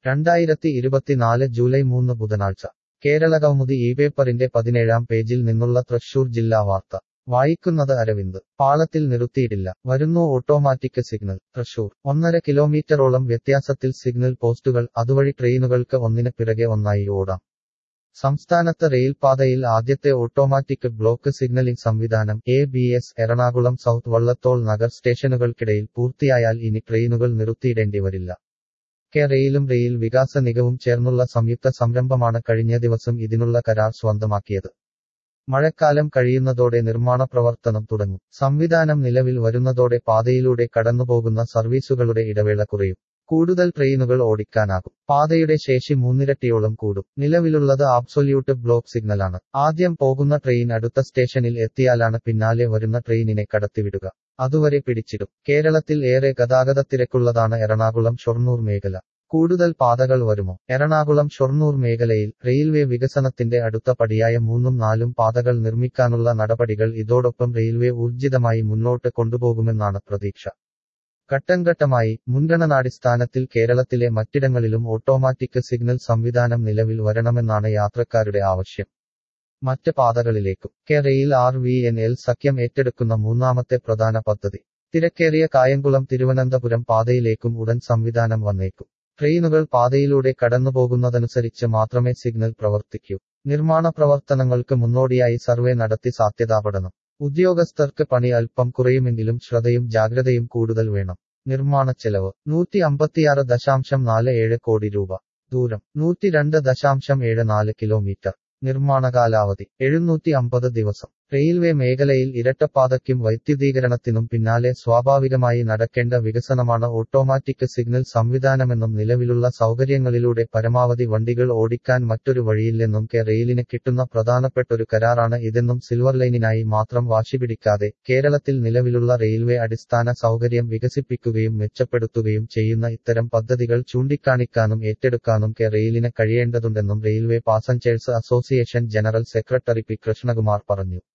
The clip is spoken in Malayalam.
രണ്ടായിരത്തി ഇരുപത്തിനാല് ജൂലൈ മൂന്ന് ബുധനാഴ്ച കേരളകൗമുദി ഈ പേപ്പറിന്റെ പതിനേഴാം പേജിൽ നിന്നുള്ള തൃശൂർ ജില്ലാ വാർത്ത വായിക്കുന്നത് അരവിന്ദ് പാളത്തിൽ നിർത്തിയിട്ടില്ല വരുന്നു ഓട്ടോമാറ്റിക് സിഗ്നൽ തൃശൂർ ഒന്നര കിലോമീറ്ററോളം വ്യത്യാസത്തിൽ സിഗ്നൽ പോസ്റ്റുകൾ അതുവഴി ട്രെയിനുകൾക്ക് ഒന്നിന് പിറകെ ഒന്നായി ഓടാം സംസ്ഥാനത്ത് റെയിൽപാതയിൽ ആദ്യത്തെ ഓട്ടോമാറ്റിക് ബ്ലോക്ക് സിഗ്നലിംഗ് സംവിധാനം A B S Ernakulam south Vallathol Nagar സ്റ്റേഷനുകൾക്കിടയിൽ പൂർത്തിയായാൽ ഇനി ട്രെയിനുകൾ നിർത്തിയിടേണ്ടി വരില്ല കെ റെയിലും റെയിൽ വികാസ നിഗവും ചേർന്നുള്ള സംയുക്ത സംരംഭമാണ് കഴിഞ്ഞ ദിവസം ഇതിനുള്ള കരാർ സ്വന്തമാക്കിയത് മഴക്കാലം കഴിയുന്നതോടെ നിർമ്മാണ പ്രവർത്തനം തുടങ്ങും സംവിധാനം നിലവിൽ വരുന്നതോടെ പാതയിലൂടെ കടന്നുപോകുന്ന സർവീസുകളുടെ ഇടവേള കുറയും കൂടുതൽ ട്രെയിനുകൾ ഓടിക്കാനാകും പാതയുടെ ശേഷി മൂന്നിരട്ടിയോളം കൂടും നിലവിലുള്ളത് ആബ്സൊല്യൂട്ട് ബ്ലോക്ക് സിഗ്നലാണ് ആദ്യം പോകുന്ന ട്രെയിൻ അടുത്ത സ്റ്റേഷനിൽ എത്തിയാലാണ് പിന്നാലെ വരുന്ന ട്രെയിനിനെ കടത്തിവിടുക അതുവരെ പിടിച്ചിടും കേരളത്തിൽ ഏറെ ഗതാഗതത്തിരക്കുള്ളതാണ് എറണാകുളം ഷൊർണൂർ മേഖല കൂടുതൽ പാതകൾ വരുമോ എറണാകുളം ഷൊർണൂർ മേഖലയിൽ റെയിൽവേ വികസനത്തിന്റെ അടുത്ത പടിയായ മൂന്നും നാലും പാതകൾ നിർമ്മിക്കാനുള്ള നടപടികൾ ഇതോടൊപ്പം റെയിൽവേ ഊർജിതമായി മുന്നോട്ട് കൊണ്ടുപോകുമെന്നാണ് പ്രതീക്ഷ ഘട്ടംഘട്ടമായി മുൻഗണനാടിസ്ഥാനത്തിൽ കേരളത്തിലെ മറ്റിടങ്ങളിലും ഓട്ടോമാറ്റിക് സിഗ്നൽ സംവിധാനം നിലവിൽ വരണമെന്നാണ് യാത്രക്കാരുടെ ആവശ്യം മറ്റ് പാതകളിലേക്കും K rail R V N L സഖ്യം ഏറ്റെടുക്കുന്ന മൂന്നാമത്തെ പ്രധാന പദ്ധതി തിരക്കേറിയ കായംകുളം തിരുവനന്തപുരം പാതയിലേക്കും ഉടൻ സംവിധാനം വന്നേക്കും ട്രെയിനുകൾ പാതയിലൂടെ കടന്നുപോകുന്നതനുസരിച്ച് മാത്രമേ സിഗ്നൽ പ്രവർത്തിക്കൂ നിർമ്മാണ പ്രവർത്തനങ്ങൾക്ക് മുന്നോടിയായി സർവേ നടത്തി സാധ്യതാപഠനം ഉദ്യോഗസ്ഥർക്ക് പണി അല്പം കുറയുമെങ്കിലും ശ്രദ്ധയും ജാഗ്രതയും കൂടുതൽ വേണം നിർമ്മാണ ചെലവ് നൂറ്റി അമ്പത്തിയാറ് ദശാംശം നാല് ഏഴ് കോടി രൂപ ദൂരം നൂറ്റി രണ്ട് ദശാംശം ഏഴ് നാല് കിലോമീറ്റർ നിർമ്മാണ കാലാവധി എഴുന്നൂറ്റി അമ്പത് ദിവസം റെയിൽവേ മേഖലയിൽ ഇരട്ടപ്പാതയ്ക്കും വൈദ്യുതീകരണത്തിനും പിന്നാലെ സ്വാഭാവികമായി നടക്കേണ്ട വികസനമാണ് ഓട്ടോമാറ്റിക് സിഗ്നൽ സംവിധാനമെന്നും നിലവിലുള്ള സൗകര്യങ്ങളിലൂടെ പരമാവധി വണ്ടികൾ ഓടിക്കാൻ മറ്റൊരു വഴിയില്ലെന്നും കെ റെയിലിന് കിട്ടുന്ന പ്രധാനപ്പെട്ടൊരു കരാറാണ് ഇതെന്നും സിൽവർ ലൈനിനായി മാത്രം വാശിപിടിക്കാതെ കേരളത്തിൽ നിലവിലുള്ള റെയിൽവേ അടിസ്ഥാന സൗകര്യം വികസിപ്പിക്കുകയും മെച്ചപ്പെടുത്തുകയും ചെയ്യുന്ന ഇത്തരം പദ്ധതികൾ ചൂണ്ടിക്കാണിക്കാനും ഏറ്റെടുക്കാനും കെ റെയിലിന് കഴിയേണ്ടതുണ്ടെന്നും railway passengers association general secretary P Krishnakumar പറഞ്ഞു